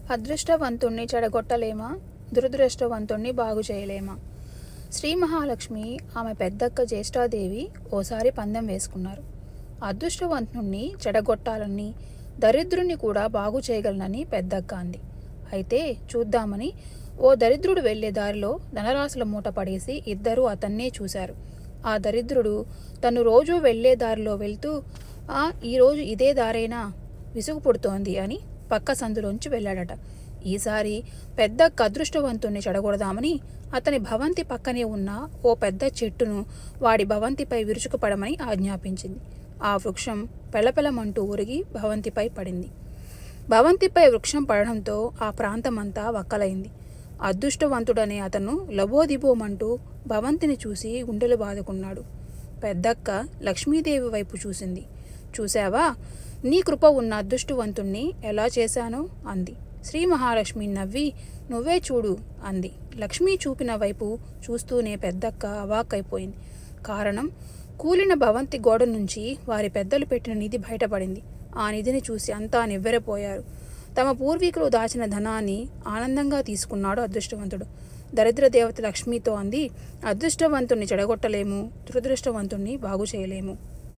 అదృష్టవంతుణ్ణి చెడగొట్టలేమా దురదృష్టవంతుణ్ణి బాగు చేయలేమా శ్రీ మహాలక్ష్మి ఆమె పెద్దక్క జ్యేష్ఠాదేవి ఓసారి పందెం వేసుకున్నారు అదృష్టవంతుణ్ణి చెడగొట్టాలని దరిద్రుణ్ణి కూడా బాగు చేయగలనని పెద్దక్క అంది అయితే చూద్దామని ఓ దరిద్రుడు వెళ్లే దారిలో ధనరాశుల మూట పడేసి ఇద్దరూ అతన్నే చూశారు ఆ దరిద్రుడు తను రోజూ వెళ్లే దారిలో వెళ్తూ ఆ ఈరోజు ఇదే దారైనా విసుగు పుడుతోంది అని పక్క సందులోంచి వెళ్ళాడట ఈసారి పెద్ద అదృష్టవంతుణ్ణి చెడగొడదామని అతని భవంతి పక్కనే ఉన్న ఓ పెద్ద చెట్టును వాడి భవంతిపై విరుచుకుపడమని ఆజ్ఞాపించింది ఆ వృక్షం పెళపెళమంటూ ఉరిగి భవంతిపై పడింది భవంతిపై వృక్షం పడడంతో ఆ ప్రాంతమంతా వక్కలైంది అదృష్టవంతుడనే అతను లబోదిబోమంటూ భవంతిని చూసి గుండెలు బాదుకున్నాడు పెద్దక్క లక్ష్మీదేవి వైపు చూసింది చూశావా నీ కృప ఉన్న అదృష్టవంతుణ్ణి ఎలా చేశానో అంది శ్రీ మహాలక్ష్మి నవ్వి నువ్వే చూడు అంది లక్ష్మీ చూపిన వైపు చూస్తూనే పెద్దక్క అవాక్కైపోయింది కారణం కూలిన భవంతి గోడ నుంచి వారి పెద్దలు పెట్టిన నిధి బయటపడింది ఆ నిధిని చూసి అంతా నివ్వెరపోయారు తమ పూర్వీకులు దాచిన ధనాన్ని ఆనందంగా తీసుకున్నాడు అదృష్టవంతుడు దరిద్ర దేవత లక్ష్మితో అంది అదృష్టవంతుణ్ణి చెడగొట్టలేము దురదృష్టవంతుణ్ణి బాగు చేయలేము